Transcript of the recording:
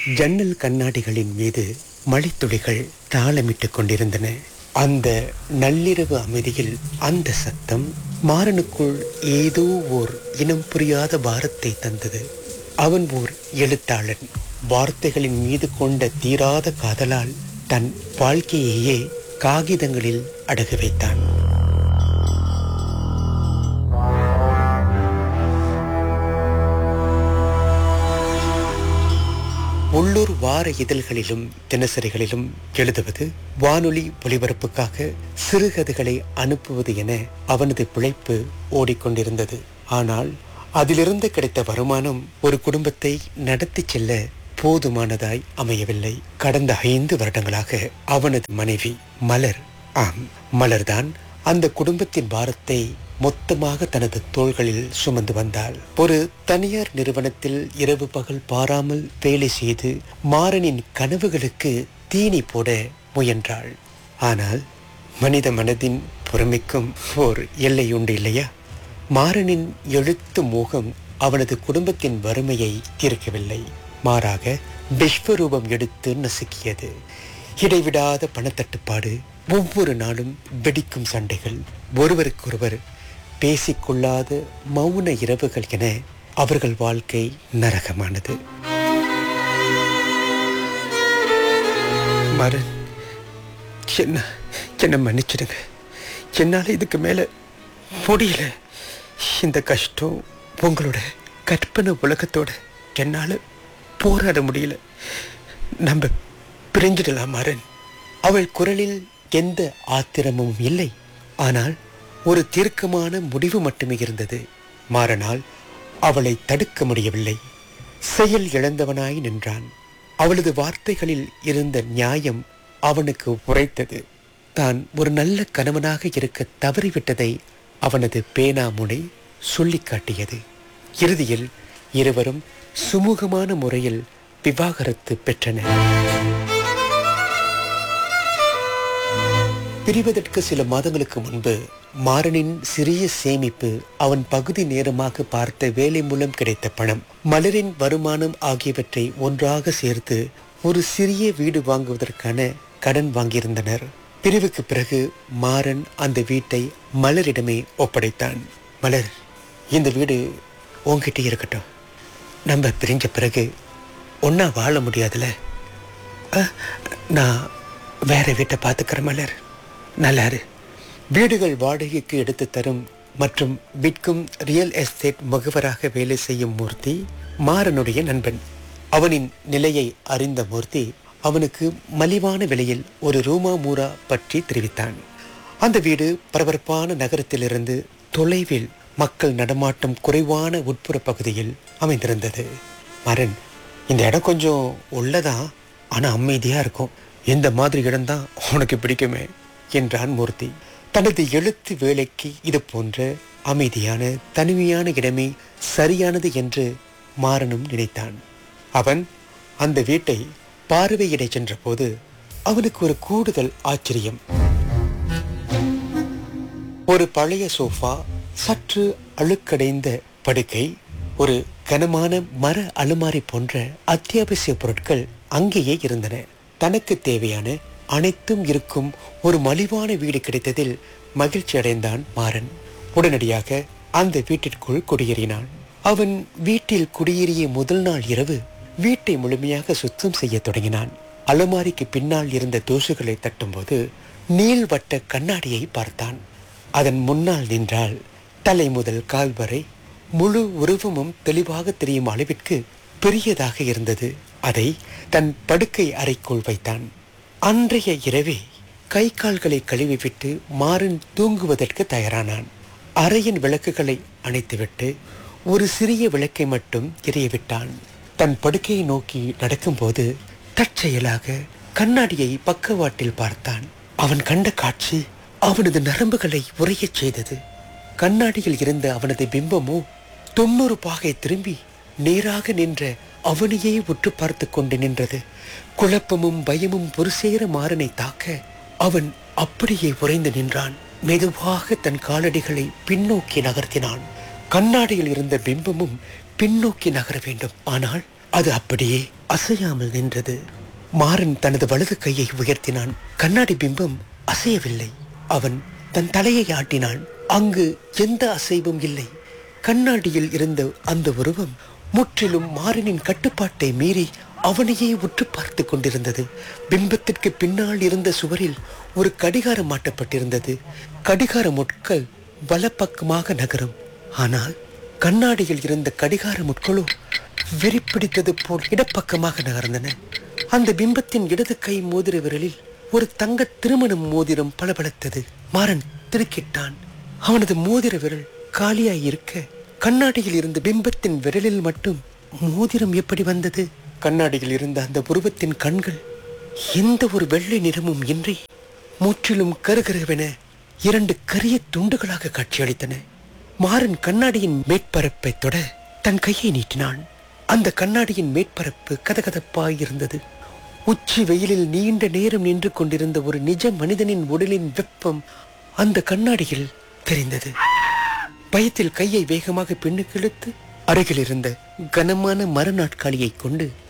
ஜன்னல் கண்ணாடிகளின் மீது மழைத்துளிகள் தாளமிட்டுக் கொண்டிருந்தன அந்த நள்ளிரவு அமைதியில் அந்த சத்தம் மாறனுக்குள் ஏதோ ஓர் இனம் புரியாத பாரத்தை தந்தது அவன் ஓர் எழுத்தாளன் வார்த்தைகளின் மீது கொண்ட தீராத காதலால் தன் வாழ்க்கையையே காகிதங்களில் அடகு வைத்தான் உள்ளூர் வார இதழ்களிலும் தினசரிகளிலும் எழுதுவது வானொலி ஒலிபரப்புக்காக சிறுகதைகளை அனுப்புவது என அவனது பிழைப்பு ஓடிக்கொண்டிருந்தது ஆனால் அதிலிருந்து கிடைத்த வருமானம் ஒரு குடும்பத்தை நடத்தி செல்ல போதுமானதாய் அமையவில்லை கடந்த ஐந்து வருடங்களாக அவனது மனைவி மலர் ஆம் மலர்தான் அந்த குடும்பத்தின் பாரத்தை மொத்தமாக தனது தோள்களில் சுமந்து வந்தாள் ஒரு தனியார் நிறுவனத்தில் இரவு பகல் பாராமல் வேலை செய்து மாறனின் கனவுகளுக்கு தீனி போட முயன்றாள் ஆனால் மனித மனதின் பொறுமைக்கும் ஓர் எல்லை உண்டு இல்லையா மாறனின் எழுத்து மோகம் அவனது குடும்பத்தின் வறுமையை தீர்க்கவில்லை மாறாக விஸ்வரூபம் எடுத்து நசுக்கியது இடைவிடாத பணத்தட்டுப்பாடு ஒவ்வொரு நாளும் வெடிக்கும் சண்டைகள் ஒருவருக்கொருவர் பேசிக்கொள்ளாத மௌன இரவுகள் என அவர்கள் வாழ்க்கை நரகமானது மரன் என்ன என்ன மன்னிச்சிடுங்க என்னால் இதுக்கு மேலே முடியல இந்த கஷ்டம் உங்களோட கற்பனை உலகத்தோட என்னால் போராட முடியல நம்ம பிரிஞ்சிடலாம் மாறன் அவள் குரலில் எந்த ஆத்திரமும் இல்லை ஆனால் ஒரு தீர்க்கமான முடிவு மட்டுமே இருந்தது மாறனால் அவளை தடுக்க முடியவில்லை செயல் இழந்தவனாய் நின்றான் அவளது வார்த்தைகளில் இருந்த நியாயம் அவனுக்கு உரைத்தது தான் ஒரு நல்ல கணவனாக இருக்க தவறிவிட்டதை அவனது பேனாமுனை சொல்லிக் காட்டியது இறுதியில் இருவரும் சுமூகமான முறையில் விவாகரத்து பெற்றனர் பிரிவதற்கு சில மாதங்களுக்கு முன்பு மாறனின் சிறிய சேமிப்பு அவன் பகுதி நேரமாக பார்த்த வேலை மூலம் கிடைத்த பணம் மலரின் வருமானம் ஆகியவற்றை ஒன்றாக சேர்த்து ஒரு சிறிய வீடு வாங்குவதற்கான கடன் வாங்கியிருந்தனர் பிரிவுக்கு பிறகு மாறன் அந்த வீட்டை மலரிடமே ஒப்படைத்தான் மலர் இந்த வீடு உன்கிட்ட இருக்கட்டும் நம்ம பிரிஞ்ச பிறகு ஒன்றா வாழ முடியாதுல்ல அஹ், நான் வேற வீட்டை பார்த்துக்கிறேன் மலர் நல்லாரு வீடுகள் வாடகைக்கு எடுத்து தரும் மற்றும் விற்கும் ரியல் எஸ்டேட் முகவராக வேலை செய்யும் மூர்த்தி மாறனுடைய நண்பன் அவனின் நிலையை அறிந்த மூர்த்தி அவனுக்கு மலிவான விலையில் ஒரு ரூமா மூரா பற்றி தெரிவித்தான் அந்த வீடு பரபரப்பான நகரத்திலிருந்து தொலைவில் மக்கள் நடமாட்டம் குறைவான உட்புற பகுதியில் அமைந்திருந்தது மரன் இந்த இடம் கொஞ்சம் உள்ளதான் ஆனா அமைதியா இருக்கும் இந்த மாதிரி இடம்தான் உனக்கு பிடிக்குமே என்றான் மூர்த்தி தனது எழுத்து வேலைக்கு இது போன்ற அமைதியான தனிமையான இடமே சரியானது என்று மாறனும் நினைத்தான் அவன் அந்த வீட்டை பார்வையிட சென்றபோது அவனுக்கு ஒரு கூடுதல் ஆச்சரியம் ஒரு பழைய சோஃபா சற்று அழுக்கடைந்த படுக்கை ஒரு கனமான மர அலுமாரி போன்ற அத்தியாவசிய பொருட்கள் அங்கேயே இருந்தன தனக்கு தேவையான அனைத்தும் இருக்கும் ஒரு மலிவான வீடு கிடைத்ததில் மகிழ்ச்சி அடைந்தான் மாறன் உடனடியாக அந்த வீட்டிற்குள் குடியேறினான் அவன் வீட்டில் குடியேறிய முதல் நாள் இரவு வீட்டை முழுமையாக சுத்தம் செய்யத் தொடங்கினான் அலமாரிக்கு பின்னால் இருந்த தூசுகளை தட்டும்போது நீள்வட்ட கண்ணாடியை பார்த்தான் அதன் முன்னால் நின்றால் தலை முதல் கால் வரை முழு உருவமும் தெளிவாக தெரியும் அளவிற்கு பெரியதாக இருந்தது அதை தன் படுக்கை அறைக்குள் வைத்தான் அன்றைய இரவே கை கால்களை கழுவிவிட்டு மாறன் தூங்குவதற்கு தயாரானான் அறையின் விளக்குகளை அணைத்துவிட்டு ஒரு சிறிய விளக்கை மட்டும் எரியவிட்டான் தன் படுக்கையை நோக்கி நடக்கும்போது தற்செயலாக கண்ணாடியை பக்கவாட்டில் பார்த்தான் அவன் கண்ட காட்சி அவனது நரம்புகளை உறையச் செய்தது கண்ணாடியில் இருந்த அவனது பிம்பமோ தொண்ணூறு பாகை திரும்பி நேராக நின்ற அவனையே உற்று பார்த்து கொண்டு நின்றது குழப்பமும் பயமும் ஒரு சேர மாறனை தாக்க அவன் அப்படியே உறைந்து நின்றான் மெதுவாக தன் காலடிகளை பின்னோக்கி நகர்த்தினான் கண்ணாடியில் இருந்த பிம்பமும் பின்னோக்கி நகர வேண்டும் ஆனால் அது அப்படியே அசையாமல் நின்றது மாறன் தனது வலது கையை உயர்த்தினான் கண்ணாடி பிம்பம் அசையவில்லை அவன் தன் தலையை ஆட்டினான் அங்கு எந்த அசைவும் இல்லை கண்ணாடியில் இருந்த அந்த உருவம் முற்றிலும் மாறனின் கட்டுப்பாட்டை மீறி அவனையே உற்று பார்த்து கொண்டிருந்தது பிம்பத்திற்கு பின்னால் இருந்த சுவரில் ஒரு கடிகாரம் மாட்டப்பட்டிருந்தது கடிகார முட்கள் வலப்பக்கமாக நகரும் ஆனால் கண்ணாடியில் இருந்த கடிகார முட்களோ வெறிப்பிடித்தது போல் இடப்பக்கமாக நகர்ந்தன அந்த பிம்பத்தின் இடது கை மோதிர விரலில் ஒரு தங்க திருமணம் மோதிரம் பளபளத்தது மாறன் திடுக்கிட்டான் அவனது மோதிர விரல் காலியாய் இருக்க கண்ணாடியில் இருந்த பிம்பத்தின் விரலில் மட்டும் மோதிரம் எப்படி வந்தது கண்ணாடியில் இருந்த அந்த உருவத்தின் கண்கள் எந்த ஒரு வெள்ளை நிறமும் இன்றி முற்றிலும் கருகருவென இரண்டு கரிய துண்டுகளாக காட்சியளித்தன மாறன் கண்ணாடியின் மேற்பரப்பை தொட தன் கையை நீட்டினான் அந்த கண்ணாடியின் மேற்பரப்பு கதகதப்பாய் இருந்தது உச்சி வெயிலில் நீண்ட நேரம் நின்று கொண்டிருந்த ஒரு நிஜ மனிதனின் உடலின் வெப்பம் அந்த கண்ணாடியில் தெரிந்தது பயத்தில் கையை வேகமாக பின்னுக்கு இழுத்து அருகில் இருந்த கனமான மர நாட்காலியை கொண்டு